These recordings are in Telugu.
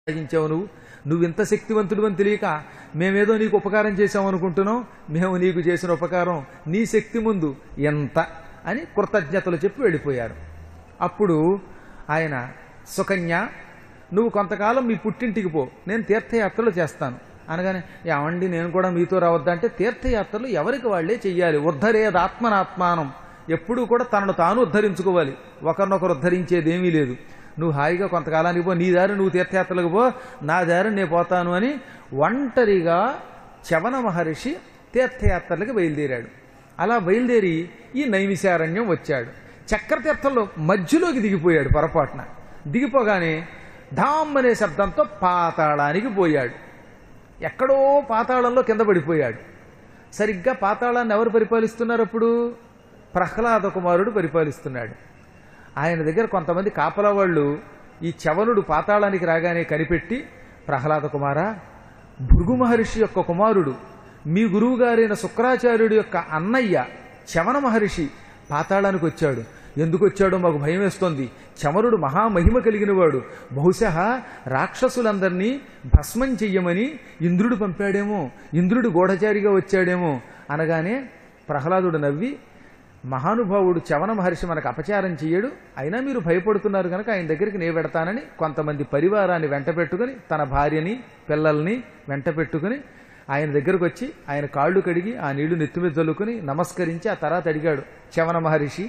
సాగించావు నువ్వు నువ్వు ఇంత శక్తివంతుడు అని తెలియక మేమేదో నీకు ఉపకారం చేశాము అనుకుంటున్నాం మేము నీకు చేసిన ఉపకారం నీ శక్తి ముందు ఎంత అని కృతజ్ఞతలు చెప్పి వెళ్ళిపోయారు అప్పుడు ఆయన సుకన్య నువ్వు కొంతకాలం మీ పుట్టింటికి పో నేను తీర్థయాత్రలు చేస్తాను అనగానే ఏమండి నేను కూడా మీతో రావద్దంటే తీర్థయాత్రలు ఎవరికి వాళ్లే చెయ్యాలి ఉద్ధరేది ఆత్మనాత్మానం ఎప్పుడూ కూడా తనను తాను ఉద్ధరించుకోవాలి ఒకరినొకరు ఉద్ధరించేదేమీ లేదు నువ్వు హాయిగా కొంతకాలానికి పో నీ దారి నువ్వు తీర్థయాత్రలకు పో నా దారి నేను పోతాను అని ఒంటరిగా చవన మహర్షి తీర్థయాత్రలకు బయలుదేరాడు అలా బయలుదేరి ఈ నైమిశారణ్యం వచ్చాడు చక్రతీర్థంలో మధ్యలోకి దిగిపోయాడు పొరపాటున దిగిపోగానే ఢామ్ అనే శబ్దంతో పాతాళానికి పోయాడు ఎక్కడో పాతాళంలో కింద పడిపోయాడు సరిగ్గా పాతాళాన్ని ఎవరు పరిపాలిస్తున్నారు అప్పుడు ప్రహ్లాద కుమారుడు పరిపాలిస్తున్నాడు ఆయన దగ్గర కొంతమంది కాపలా వాళ్ళు ఈ చవనుడు పాతాళానికి రాగానే కనిపెట్టి ప్రహ్లాద కుమార భృగు మహర్షి యొక్క కుమారుడు మీ గురువు గారైన శుక్రాచార్యుడి యొక్క అన్నయ్య చవన మహర్షి పాతాళానికి వచ్చాడు ఎందుకు వచ్చాడో మాకు భయం వేస్తోంది చమరుడు మహామహిమ కలిగినవాడు బహుశా రాక్షసులందరినీ భస్మం చెయ్యమని ఇంద్రుడు పంపాడేమో ఇంద్రుడు గూఢచారిగా వచ్చాడేమో అనగానే ప్రహ్లాదుడు నవ్వి మహానుభావుడు చవన మహర్షి మనకు అపచారం చెయ్యడు అయినా మీరు భయపడుతున్నారు కనుక ఆయన దగ్గరికి నేను పెడతానని కొంతమంది పరివారాన్ని వెంట పెట్టుకుని తన భార్యని పిల్లల్ని వెంట పెట్టుకుని ఆయన దగ్గరకు వచ్చి ఆయన కాళ్ళు కడిగి ఆ నీళ్లు నెత్తిమీద చల్లుకుని నమస్కరించి ఆ తర్వాత అడిగాడు చవన మహర్షి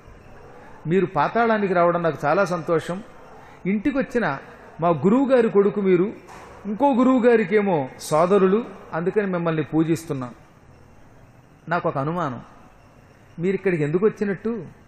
మీరు పాతాళానికి రావడం నాకు చాలా సంతోషం ఇంటికి వచ్చిన మా గురువు గారి కొడుకు మీరు ఇంకో గురువు గారికేమో సోదరులు అందుకని మిమ్మల్ని పూజిస్తున్నాం నాకు ఒక అనుమానం మీరు ఇక్కడికి ఎందుకు వచ్చినట్టు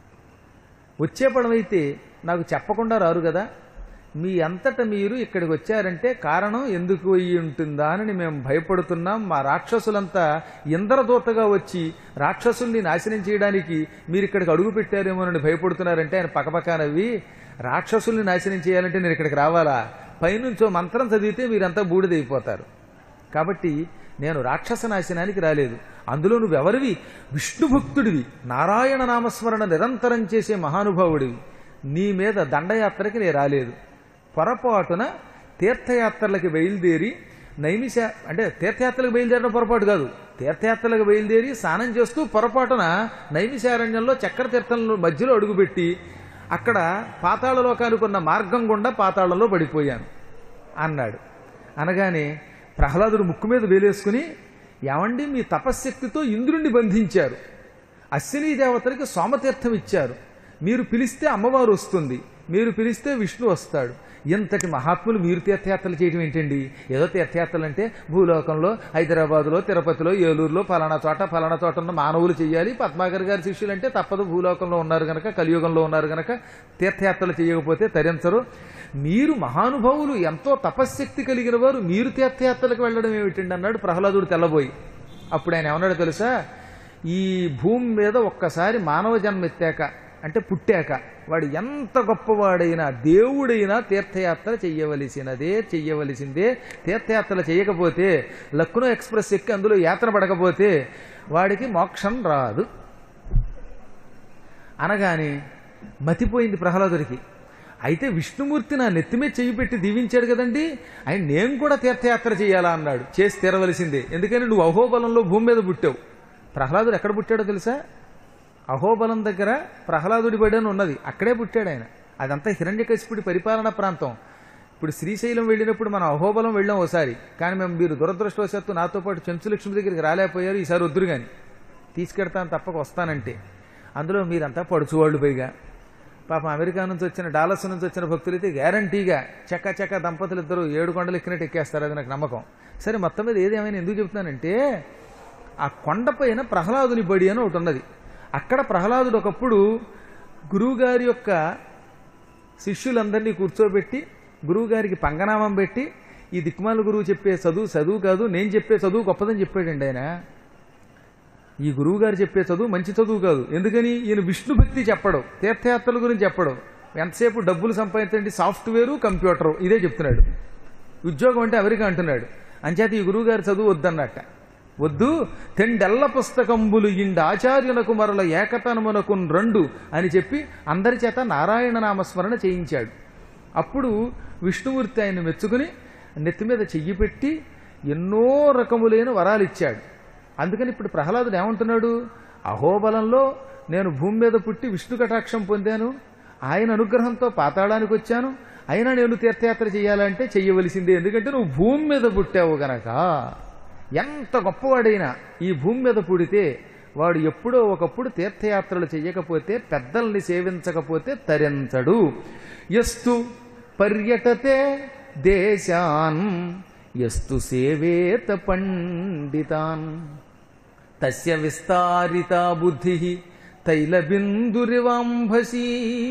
వచ్చే పడమైతే నాకు చెప్పకుండా రారు కదా మీ అంతట మీరు ఇక్కడికి వచ్చారంటే కారణం ఎందుకు అయ్యి ఉంటుందా అని మేము భయపడుతున్నాం మా రాక్షసులంతా ఇంద్రదూతగా వచ్చి రాక్షసుల్ని నాశనం చేయడానికి మీరు ఇక్కడికి అడుగు పెట్టారేమోనని భయపడుతున్నారంటే ఆయన పక్కపక్క నవ్వి రాక్షసుల్ని నాశనం చేయాలంటే నేను ఇక్కడికి రావాలా పైనుంచో మంత్రం చదివితే మీరంతా బూడిదైపోతారు కాబట్టి నేను రాక్షస నాశనానికి రాలేదు అందులో నువ్వెవరివి విష్ణు భక్తుడివి నారాయణ నామస్మరణ నిరంతరం చేసే మహానుభావుడివి నీ మీద దండయాత్రకి నేను రాలేదు పొరపాటున తీర్థయాత్రలకు బయలుదేరి నైమిష అంటే తీర్థయాత్రలకు బయలుదేరడం పొరపాటు కాదు తీర్థయాత్రలకు బయలుదేరి స్నానం చేస్తూ పొరపాటున నైమిషారణ్యంలో చక్రతీర్థం మధ్యలో అడుగుపెట్టి అక్కడ పాతాళలోకానికి ఉన్న మార్గం గుండా పాతాళంలో పడిపోయాను అన్నాడు అనగానే ప్రహ్లాదుడు ముక్కు మీద వేలేసుకుని ఏమండి మీ తపశ్శక్తితో ఇంద్రుణ్ణి బంధించారు అశ్విని దేవతలకి సోమతీర్థం ఇచ్చారు మీరు పిలిస్తే అమ్మవారు వస్తుంది మీరు పిలిస్తే విష్ణు వస్తాడు ఇంతటి మహాత్ములు మీరు తీర్థయాత్రలు చేయడం ఏంటండి ఏదో తీర్థయాత్రలు అంటే భూలోకంలో హైదరాబాదులో తిరుపతిలో ఏలూరులో ఫలానా చోట ఫలానా చోట ఉన్న మానవులు చేయాలి పద్మాగర్ గారి శిష్యులు అంటే తప్పదు భూలోకంలో ఉన్నారు గనక కలియుగంలో ఉన్నారు గనక తీర్థయాత్రలు చేయకపోతే తరించరు మీరు మహానుభావులు ఎంతో తపశ్శక్తి కలిగిన వారు మీరు తీర్థయాత్రలకు వెళ్ళడం ఏమిటండి అన్నాడు ప్రహ్లాదుడు తెల్లబోయి అప్పుడు ఆయన ఏమన్నాడు తెలుసా ఈ భూమి మీద ఒక్కసారి మానవ జన్మ ఎత్తాక అంటే పుట్టాక వాడు ఎంత గొప్పవాడైనా దేవుడైనా తీర్థయాత్ర చెయ్యవలసినదే చెయ్యవలసిందే తీర్థయాత్రలు చేయకపోతే లక్నో ఎక్స్ప్రెస్ ఎక్కి అందులో యాత్ర పడకపోతే వాడికి మోక్షం రాదు అనగానే మతిపోయింది ప్రహ్లాదుడికి అయితే విష్ణుమూర్తి నా నెత్తిమే చెయ్యి పెట్టి దీవించాడు కదండి ఆయన నేను కూడా తీర్థయాత్ర చేయాలా అన్నాడు చేసి తీరవలసిందే ఎందుకని నువ్వు అహోబలంలో భూమి మీద పుట్టావు ప్రహ్లాదుడు ఎక్కడ పుట్టాడో తెలుసా అహోబలం దగ్గర ప్రహ్లాదుడి బడి అని ఉన్నది అక్కడే పుట్టాడు ఆయన అదంతా హిరణ్యకశిపుడి పరిపాలన ప్రాంతం ఇప్పుడు శ్రీశైలం వెళ్ళినప్పుడు మనం అహోబలం వెళ్ళాం ఒకసారి కానీ మేము మీరు దురదృష్టవశాత్తు నాతో పాటు చెంచులక్ష్మి దగ్గరికి రాలేకపోయారు ఈసారి వద్దురు కానీ తీసుకెడతాను తప్పక వస్తానంటే అందులో మీరంతా పడుచువాళ్ళు పైగా పాపం అమెరికా నుంచి వచ్చిన డాలస్ నుంచి వచ్చిన భక్తులైతే గ్యారంటీగా చక్క చక్క దంపతులు ఇద్దరు ఏడు కొండలు ఎక్కినట్టు ఎక్కేస్తారు అది నాకు నమ్మకం సరే మొత్తం మీద ఏదేమైనా ఎందుకు చెప్తున్నానంటే ఆ కొండపైన ప్రహ్లాదుని బడి అని ఒకటి ఉన్నది అక్కడ ప్రహ్లాదుడు ఒకప్పుడు గురువుగారి యొక్క శిష్యులందరినీ కూర్చోబెట్టి గురువుగారికి పంగనామం పెట్టి ఈ దిక్మాల గురువు చెప్పే చదువు చదువు కాదు నేను చెప్పే చదువు గొప్పదని చెప్పాడండి ఆయన ఈ గురువు గారు చెప్పే చదువు మంచి చదువు కాదు ఎందుకని ఈయన విష్ణు భక్తి చెప్పడం తీర్థయాత్రల గురించి చెప్పడం ఎంతసేపు డబ్బులు సంపాదించండి సాఫ్ట్వేరు కంప్యూటరు ఇదే చెప్తున్నాడు ఉద్యోగం అంటే అమెరికా అంటున్నాడు అంచేత ఈ గురువు గారి చదువు వద్దన్నట్ట వద్దు తెండెల్ల పుస్తకంబులు ఇండ ఆచార్యునకు మరల ఏకతనమునకు రెండు అని చెప్పి అందరి చేత నారాయణ నామస్మరణ చేయించాడు అప్పుడు విష్ణుమూర్తి ఆయన మెచ్చుకుని నెత్తి మీద చెయ్యి పెట్టి ఎన్నో రకములైన వరాలు ఇచ్చాడు అందుకని ఇప్పుడు ప్రహ్లాదుడు ఏమంటున్నాడు అహోబలంలో నేను భూమి మీద పుట్టి విష్ణు కటాక్షం పొందాను ఆయన అనుగ్రహంతో పాతాళానికి వచ్చాను అయినా నేను తీర్థయాత్ర చేయాలంటే చెయ్యవలసిందే ఎందుకంటే నువ్వు భూమి మీద పుట్టావు గనక ఎంత గొప్పవాడైనా ఈ భూమి మీద పుడితే వాడు ఎప్పుడో ఒకప్పుడు తీర్థయాత్రలు చెయ్యకపోతే పెద్దల్ని సేవించకపోతే తరించడు ఎస్తు పర్యటతే దేశాన్ ఎస్తు సేవేత పండితాన్ తస్య విస్తారిత బుద్ధి తైలబిందురివాంభసీ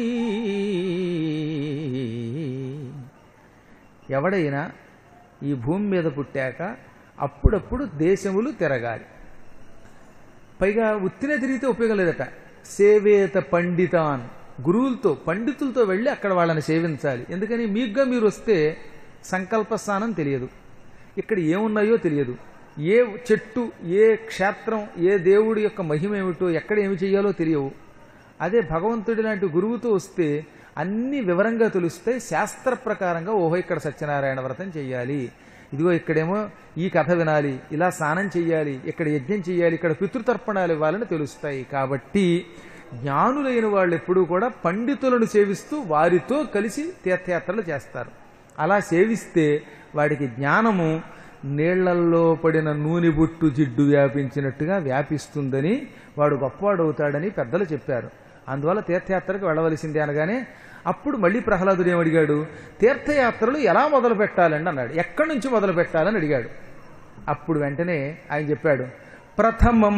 ఎవడైనా ఈ భూమి మీద పుట్టాక అప్పుడప్పుడు దేశములు తిరగాలి పైగా ఉత్తినే తిరిగితే ఉపయోగం లేదట సేవేత పండితాన్ గురువులతో పండితులతో వెళ్ళి అక్కడ వాళ్ళని సేవించాలి ఎందుకని మీకుగా మీరు వస్తే సంకల్ప స్థానం తెలియదు ఇక్కడ ఏమున్నాయో తెలియదు ఏ చెట్టు ఏ క్షేత్రం ఏ దేవుడి యొక్క మహిమ ఏమిటో ఎక్కడ ఏమి చేయాలో తెలియవు అదే భగవంతుడి లాంటి గురువుతో వస్తే అన్ని వివరంగా తెలుస్తాయి శాస్త్ర ప్రకారంగా ఓహో ఇక్కడ సత్యనారాయణ వ్రతం చేయాలి ఇదిగో ఇక్కడేమో ఈ కథ వినాలి ఇలా స్నానం చేయాలి ఇక్కడ యజ్ఞం చేయాలి ఇక్కడ పితృతర్పణాలు ఇవ్వాలని తెలుస్తాయి కాబట్టి జ్ఞానులైన వాళ్ళు ఎప్పుడూ కూడా పండితులను సేవిస్తూ వారితో కలిసి తీర్థయాత్రలు చేస్తారు అలా సేవిస్తే వాడికి జ్ఞానము నీళ్లల్లో పడిన నూనె బుట్టు జిడ్డు వ్యాపించినట్టుగా వ్యాపిస్తుందని వాడు గొప్పవాడు అవుతాడని పెద్దలు చెప్పారు అందువల్ల తీర్థయాత్రకు వెళ్ళవలసిందే అనగానే అప్పుడు మళ్ళీ ప్రహ్లాదుడు ఏమడిగాడు తీర్థయాత్రలు ఎలా మొదలు పెట్టాలండి అన్నాడు ఎక్కడి నుంచి మొదలు పెట్టాలని అడిగాడు అప్పుడు వెంటనే ఆయన చెప్పాడు ప్రథమం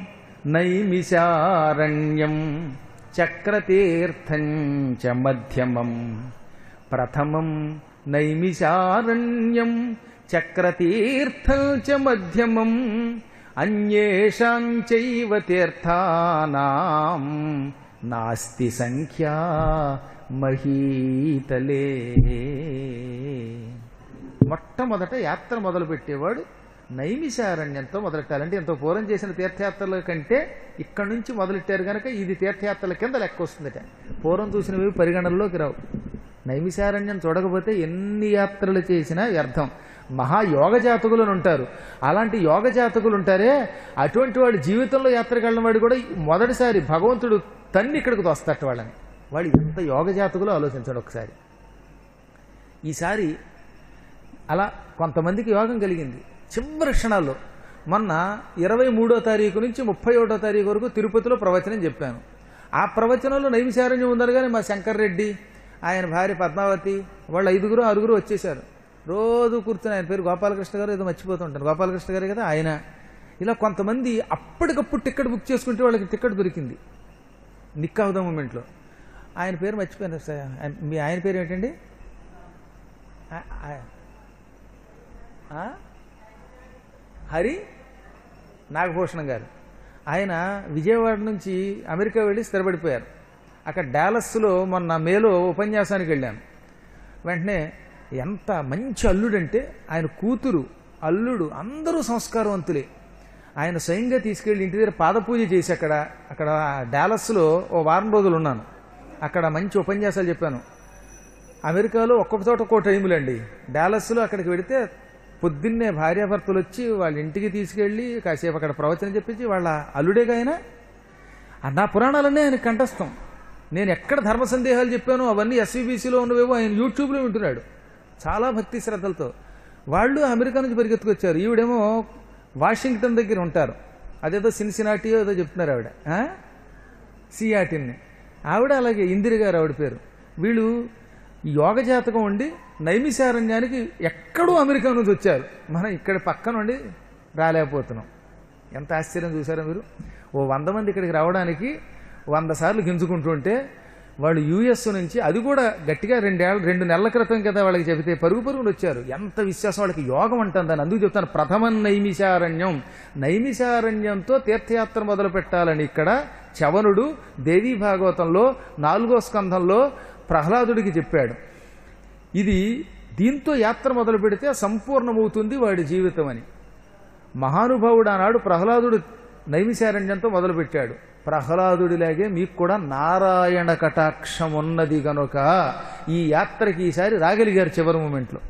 నైమిషారణ్యం చక్రతీర్థం చ మధ్యమం ప్రథమం నైమిషారణ్యం చక్రతీర్థం చ మధ్యమం అన్యేషాంచైవ తీర్థానాం నాస్తి సంఖ్యా మహీతలే మొట్టమొదట యాత్ర మొదలు పెట్టేవాడు నైమిషారణ్యంతో మొదలెట్టాలంటే ఎంతో పూర్వం చేసిన తీర్థయాత్రల కంటే ఇక్కడి నుంచి మొదలెట్టారు కనుక ఇది తీర్థయాత్రల కింద లెక్క వస్తుందట పూర్వం చూసినవి పరిగణనలోకి రావు నైమిషారణ్యం చూడకపోతే ఎన్ని యాత్రలు చేసినా వ్యర్థం మహాయోగ జాతకులు ఉంటారు అలాంటి యోగ జాతకులు ఉంటారే అటువంటి వాడి జీవితంలో యాత్రకు వెళ్ళిన వాడు కూడా మొదటిసారి భగవంతుడు తన్ని ఇక్కడికి తోస్తట వాళ్ళని వాళ్ళు ఎంత యోగ జాతకులో ఆలోచించండి ఒకసారి ఈసారి అలా కొంతమందికి యోగం కలిగింది చివరి క్షణాల్లో మొన్న ఇరవై మూడో తారీఖు నుంచి ముప్పై ఒకటో తారీఖు వరకు తిరుపతిలో ప్రవచనం చెప్పాను ఆ ప్రవచనంలో నైమిశారణ్యం ఉందని కానీ మా శంకర్ రెడ్డి ఆయన భార్య పద్మావతి వాళ్ళు ఐదుగురు ఆరుగురు వచ్చేశారు రోజు కూర్చొని ఆయన పేరు గోపాలకృష్ణ గారు ఏదో మర్చిపోతుంటారు గోపాలకృష్ణ గారే కదా ఆయన ఇలా కొంతమంది అప్పటికప్పుడు టికెట్ బుక్ చేసుకుంటే వాళ్ళకి టికెట్ దొరికింది నిక్ ఆఫ్ ద మూమెంట్లో ఆయన పేరు మర్చిపోయాను సార్ ఆయన- మీ ఆయన పేరు ఏంటండి ఆ- ఆ- ఆ? హరి నాగభూషణం గారు ఆయన విజయవాడ నుంచి అమెరికా వెళ్ళి స్థిరపడిపోయారు అక్కడ డాలస్లో మొన్న మేలో ఉపన్యాసానికి వెళ్ళాను వెంటనే ఎంత మంచి అల్లుడంటే ఆయన కూతురు అల్లుడు అందరూ సంస్కారవంతులే ఆయన స్వయంగా తీసుకెళ్లి ఇంటి దగ్గర పాదపూజ చేసి అక్కడ అక్కడ డాలస్లో ఓ వారం రోజులు ఉన్నాను అక్కడ మంచి ఉపన్యాసాలు చెప్పాను అమెరికాలో ఒక్కొక్క చోట ఒక్కో టైములండి డాలస్లో అక్కడికి వెడితే పొద్దున్నే భార్యాభర్తలు వచ్చి వాళ్ళ ఇంటికి తీసుకెళ్ళి కాసేపు అక్కడ ప్రవచనం చెప్పించి వాళ్ళ అల్లుడేగా ఆయన ఆ నా పురాణాలన్నీ ఆయన కంఠస్థం నేను ఎక్కడ ధర్మ సందేహాలు చెప్పానో అవన్నీ ఎస్వీబీసీలో ఉన్నవేవో ఆయన యూట్యూబ్లో వింటున్నాడు చాలా భక్తి శ్రద్ధలతో వాళ్ళు అమెరికా నుంచి పరిగెత్తుకొచ్చారు ఈవిడేమో వాషింగ్టన్ దగ్గర ఉంటారు అదేదో సిన్సినాటియో ఏదో చెప్తున్నారు ఆవిడ ఆ? సియాటిన్ని ఆవిడ అలాగే ఇందిర గారు ఆవిడ పేరు వీళ్ళు యోగ జాతకం ఉండి నైమిశారణ్యానికి ఎక్కడో అమెరికా నుంచి వచ్చారు మనం ఇక్కడ పక్కన ఉండి రాలేకపోతున్నాం ఎంత ఆశ్చర్యం చూసారా మీరు ఓ వంద మంది ఇక్కడికి రావడానికి వంద సార్లు గింజుకుంటుంటే వాళ్ళు యుఎస్ నుంచి అది కూడా గట్టిగా రెండేళ్ళ రెండు నెలల క్రితం కదా వాళ్ళకి చెబితే పరుగు పరుగులు వచ్చారు ఎంత విశ్వాసం వాళ్ళకి యోగం అంటుందని అందుకు చెప్తాను ప్రథమ నైమిషారణ్యం నైమిషారణ్యంతో తీర్థయాత్ర మొదలు పెట్టాలని ఇక్కడ చవనుడు దేవీ భాగవతంలో నాలుగో స్కంధంలో ప్రహ్లాదుడికి చెప్పాడు ఇది దీంతో యాత్ర మొదలు పెడితే సంపూర్ణమవుతుంది వాడి జీవితం అని మహానుభావుడు ఆనాడు ప్రహ్లాదుడు నైమిశారణ్యంతో మొదలుపెట్టాడు ప్రహ్లాదుడిలాగే మీకు కూడా నారాయణ కటాక్షం ఉన్నది గనుక ఈ యాత్రకి ఈసారి రాగలిగారు చివరి మూమెంట్లో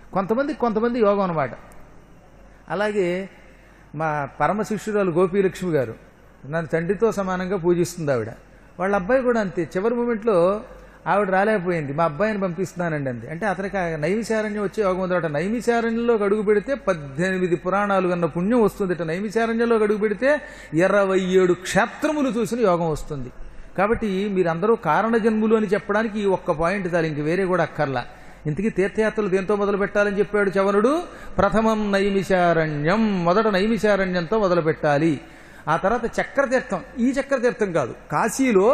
కొంతమంది కొంతమంది యోగం అనమాట అలాగే మా పరమ శిష్యురాలు గోపీలక్ష్మి గారు నన్ను తండ్రితో సమానంగా పూజిస్తుంది ఆవిడ వాళ్ళ అబ్బాయి కూడా అంతే చివరి మూమెంట్లో ఆవిడ రాలేకపోయింది మా అబ్బాయిని పంపిస్తున్నానండి అంది అంటే అతనికి ఆ నైమిశారణ్యం వచ్చే యోగం ఉందట నైమిశారణ్యంలో అడుగు పెడితే పద్దెనిమిది పురాణాలు కన్న పుణ్యం వస్తుందట నైమిశారణ్యంలో అడుగు పెడితే ఇరవై ఏడు క్షేత్రములు చూసిన యోగం వస్తుంది కాబట్టి మీరందరూ కారణ జన్ములు అని చెప్పడానికి ఈ ఒక్క పాయింట్ చాలు ఇంక వేరే కూడా అక్కర్లా ఇంతకీ తీర్థయాత్రలు దేంతో మొదలు పెట్టాలని చెప్పాడు చవనుడు ప్రథమం నైమిశారణ్యం మొదట నైమిశారణ్యంతో మొదలు పెట్టాలి ఆ తర్వాత చక్రతీర్థం ఈ చక్రతీర్థం కాదు కాశీలో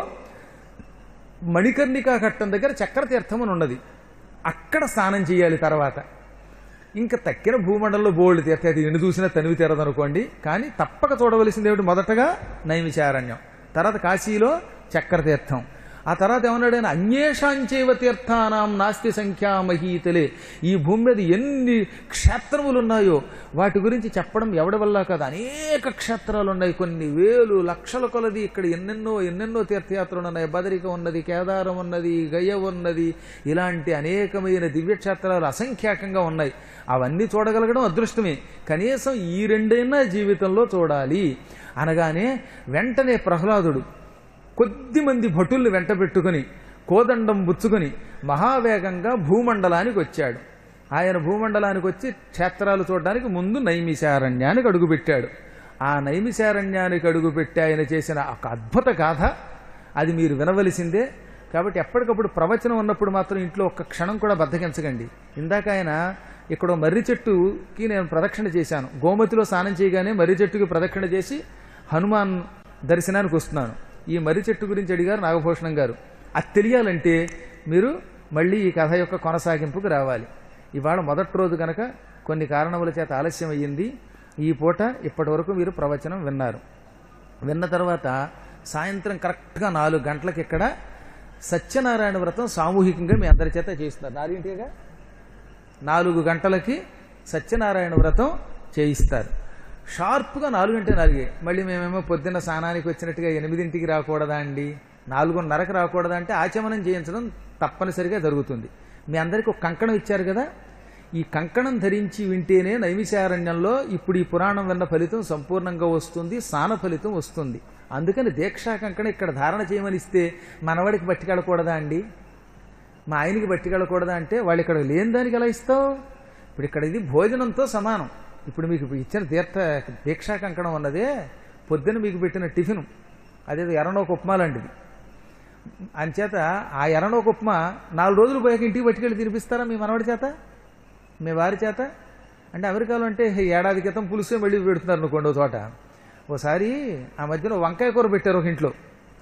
మణికర్ణికా ఘట్టం దగ్గర చక్రతీర్థం అని ఉన్నది అక్కడ స్నానం చేయాలి తర్వాత ఇంకా తక్కిన భూమండలంలో బోల్డ్ తీర్థయాత్ర ఎన్ని చూసినా తనివి తీరదనుకోండి కానీ తప్పక చూడవలసింది ఏమిటి మొదటగా నైమిషారణ్యం తర్వాత కాశీలో చక్రతీర్థం ఆ తర్వాత ఏమన్నాడు ఆయన అన్యేషాంచైవ తీర్థానాం నాస్తి సంఖ్యా మహీతలే ఈ భూమి మీద ఎన్ని క్షేత్రములు ఉన్నాయో వాటి గురించి చెప్పడం ఎవడి వల్ల కాదు అనేక క్షేత్రాలు ఉన్నాయి కొన్ని వేలు లక్షల కొలది ఇక్కడ ఎన్నెన్నో ఎన్నెన్నో తీర్థయాత్రలు ఉన్నాయి బదరిక ఉన్నది కేదారం ఉన్నది గయ ఉన్నది ఇలాంటి అనేకమైన దివ్యక్షేత్రాలు అసంఖ్యాకంగా ఉన్నాయి అవన్నీ చూడగలగడం అదృష్టమే కనీసం ఈ రెండైనా జీవితంలో చూడాలి అనగానే వెంటనే ప్రహ్లాదుడు కొద్ది మంది భటుల్ని వెంట పెట్టుకుని కోదండం బుచ్చుకుని మహావేగంగా భూమండలానికి వచ్చాడు ఆయన భూమండలానికి వచ్చి క్షేత్రాలు చూడడానికి ముందు నైమిశారణ్యానికి అడుగుపెట్టాడు ఆ నైమిశారణ్యానికి అడుగుపెట్టి ఆయన చేసిన ఒక అద్భుత గాథ అది మీరు వినవలసిందే కాబట్టి ఎప్పటికప్పుడు ప్రవచనం ఉన్నప్పుడు మాత్రం ఇంట్లో ఒక్క క్షణం కూడా బద్దకించకండి ఇందాక ఆయన ఇక్కడ ఓ మర్రి చెట్టుకి నేను ప్రదక్షిణ చేశాను గోమతిలో స్నానం చేయగానే మర్రి చెట్టుకి ప్రదక్షిణ చేసి హనుమాన్ దర్శనానికి వస్తున్నాను ఈ మర్రి చెట్టు గురించి అడిగారు నాగభూషణం గారు అది తెలియాలంటే మీరు మళ్ళీ ఈ కథ యొక్క కొనసాగింపుకు రావాలి ఇవాళ మొదటి రోజు కనుక కొన్ని కారణముల చేత ఆలస్యం అయ్యింది ఈ పూట ఇప్పటి వరకు మీరు ప్రవచనం విన్నారు విన్న తర్వాత సాయంత్రం కరెక్ట్గా నాలుగు గంటలకు ఇక్కడ సత్యనారాయణ వ్రతం సామూహికంగా మీ అందరి చేత చేస్తున్నారు నాలుగింటిగా నాలుగు గంటలకి సత్యనారాయణ వ్రతం చేయిస్తారు షార్ప్గా నాలుగంటే నాలుగే మళ్ళీ మేమేమో పొద్దున్న స్నానానికి వచ్చినట్టుగా ఎనిమిదింటికి రాకూడదా అండి నాలుగున్నరకు రాకూడదా అంటే ఆచమనం చేయించడం తప్పనిసరిగా జరుగుతుంది మీ అందరికీ ఒక కంకణం ఇచ్చారు కదా ఈ కంకణం ధరించి వింటేనే నైమిశారణ్యంలో ఇప్పుడు ఈ పురాణం విన్న ఫలితం సంపూర్ణంగా వస్తుంది స్నాన ఫలితం వస్తుంది అందుకని దీక్షా కంకణం ఇక్కడ ధారణ చేయమని ఇస్తే మనవాడికి పట్టుకెళ్ళకూడదా అండి మా ఆయనకి పట్టుకెళ్ళకూడదా అంటే వాళ్ళు ఇక్కడ లేని దానికి ఎలా ఇస్తావు ఇప్పుడు ఇక్కడ ఇది భోజనంతో సమానం ఇప్పుడు మీకు ఇచ్చిన తీర్థ దీక్షా కంకణం ఉన్నదే పొద్దున మీకు పెట్టిన టిఫిన్ అదేదో ఎర్రనోక ఉప్మా లాంటిది అంచేత ఆ ఎర్రనోక ఉప్మా నాలుగు రోజులు పోయాక ఇంటికి పట్టుకెళ్ళి తినిపిస్తారా మీ మనవడి చేత మీ వారి చేత అంటే అమెరికాలో అంటే ఏడాది క్రితం పులుసే మళ్ళీ పెడుతున్నారు అనుకోండి ఓ చోట ఓసారి ఆ మధ్యన వంకాయ కూర పెట్టారు ఒక ఇంట్లో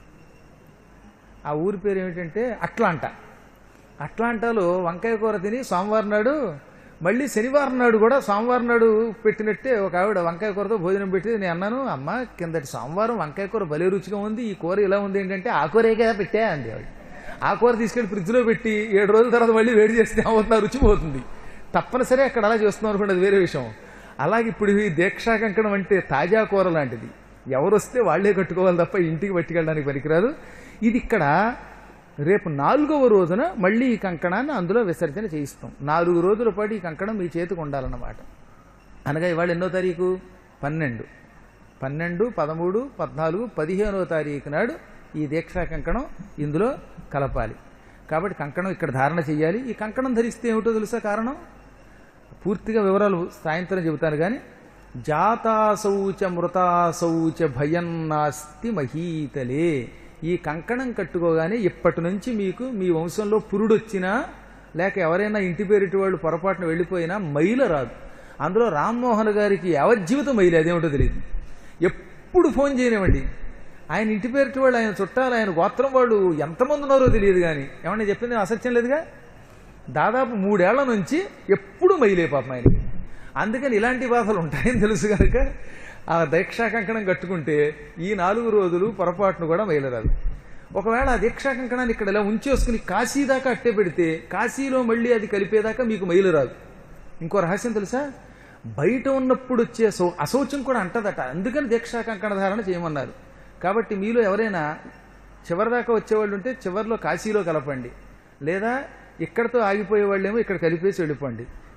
ఆ ఊరి పేరు ఏమిటంటే అట్లాంటా అట్లాంటాలో వంకాయ కూర తిని సోమవారం నాడు మళ్ళీ శనివారం నాడు కూడా సోమవారం నాడు పెట్టినట్టే ఒక ఆవిడ వంకాయ కూరతో భోజనం పెట్టి నేను అన్నాను అమ్మ కిందటి సోమవారం వంకాయ కూర భలే రుచిగా ఉంది ఈ కూర ఇలా ఉంది ఏంటంటే ఆ కూరే కదా పెట్టా అంది ఆవిడ ఆ కూర తీసుకెళ్లి ఫ్రిడ్జ్లో పెట్టి ఏడు రోజుల తర్వాత మళ్ళీ వేడి చేస్తే అవుతుంది రుచి పోతుంది తప్పనిసరి అక్కడ అలా చేస్తున్నాం అనుకోండి అది వేరే విషయం అలాగే ఇప్పుడు ఈ దీక్షా కంకణం అంటే తాజా కూర లాంటిది ఎవరు వస్తే వాళ్లే కట్టుకోవాలి తప్ప ఇంటికి పట్టుకెళ్ళడానికి పనికిరాదు ఇది ఇక్కడ రేపు నాలుగవ రోజున మళ్ళీ ఈ కంకణాన్ని అందులో విసర్జన చేయిస్తాం నాలుగు రోజుల పాటు ఈ కంకణం మీ చేతికి ఉండాలన్నమాట అనగా ఇవాళ ఎన్నో తారీఖు పన్నెండు పన్నెండు పదమూడు పద్నాలుగు పదిహేనో తారీఖు నాడు ఈ దీక్షా కంకణం ఇందులో కలపాలి కాబట్టి కంకణం ఇక్కడ ధారణ చేయాలి ఈ కంకణం ధరిస్తే ఏమిటో తెలుసా కారణం పూర్తిగా వివరాలు సాయంత్రం చెబుతాను కానీ జాతాసౌచ మృతాసౌచ భయం నాస్తి మహీతలే ఈ కంకణం కట్టుకోగానే ఇప్పటి నుంచి మీకు మీ వంశంలో పురుడొచ్చినా లేక ఎవరైనా ఇంటి పేరిటి వాళ్ళు పొరపాటున వెళ్ళిపోయినా మైల రాదు అందులో రామ్మోహన్ గారికి యావజ్జీవితం మైలు అదేమిటో తెలియదు ఎప్పుడు ఫోన్ చేయనివ్వండి ఆయన ఇంటి పేరిటి వాళ్ళు ఆయన చుట్టాలు ఆయన గోత్రం వాళ్ళు ఎంతమంది ఉన్నారో తెలియదు కానీ ఏమన్నా చెప్పింది అసత్యం లేదుగా దాదాపు మూడేళ్ల నుంచి ఎప్పుడు మైలే పాపం ఆయనకి అందుకని ఇలాంటి బాధలు ఉంటాయని తెలుసు కనుక ఆ దీక్షా కంకణం కట్టుకుంటే ఈ నాలుగు రోజులు పొరపాటును కూడా మైలరాదు ఒకవేళ ఆ దీక్షా కంకణాన్ని ఇక్కడ ఇలా ఉంచేసుకుని కాశీ దాకా అట్టే పెడితే కాశీలో మళ్ళీ అది కలిపేదాకా మీకు మైలు రాదు ఇంకో రహస్యం తెలుసా బయట ఉన్నప్పుడు వచ్చే సౌ అశౌచం కూడా అంటదట అందుకని దీక్షా కంకణ ధారణ చేయమన్నారు కాబట్టి మీలో ఎవరైనా చివరిదాకా వచ్చేవాళ్ళు ఉంటే చివరిలో కాశీలో కలపండి లేదా ఇక్కడతో ఆగిపోయే వాళ్ళేమో ఇక్కడ కలిపేసి వెళ్ళిపోండి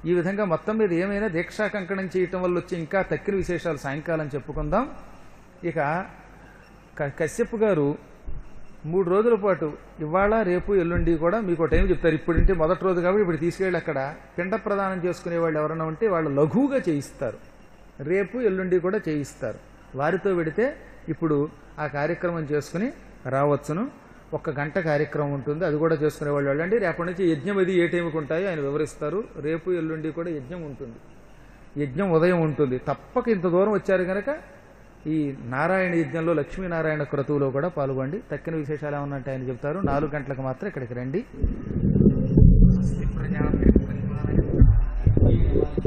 ఈ విధంగా మొత్తం మీద ఏమైనా దీక్షా కంకణం చేయటం వల్ల వచ్చి ఇంకా తక్కిన విశేషాలు సాయంకాలం చెప్పుకుందాం ఇక క- కశ్యప్ గారు మూడు రోజుల పాటు ఇవాళ రేపు ఎల్లుండి కూడా మీకు ఒక టైం చెప్తారు ఇప్పుడు అంటే మొదటి రోజు కాబట్టి ఇప్పుడు తీసుకెళ్ళి అక్కడ పిండ ప్రదానం చేసుకునే వాళ్ళు ఎవరైనా ఉంటే వాళ్ళు లఘువుగా చేయిస్తారు రేపు ఎల్లుండి కూడా చేయిస్తారు వారితో పెడితే ఇప్పుడు ఆ కార్యక్రమం చేసుకుని రావచ్చును ఒక గంట కార్యక్రమం ఉంటుంది అది కూడా చేసుకునే వాళ్ళు వెళ్ళండి రేపటి నుంచి యజ్ఞం అది ఏ టైంకి ఉంటాయో ఆయన వివరిస్తారు రేపు ఎల్లుండి కూడా యజ్ఞం ఉంటుంది యజ్ఞం ఉదయం ఉంటుంది తప్పక ఇంత దూరం వచ్చారు కనుక ఈ నారాయణ యజ్ఞంలో లక్ష్మీనారాయణ క్రతువులో కూడా పాల్గొండి తక్కిన విశేషాలు ఏమన్నా అంటే ఆయన చెప్తారు నాలుగు గంటలకు మాత్రం ఇక్కడికి రండి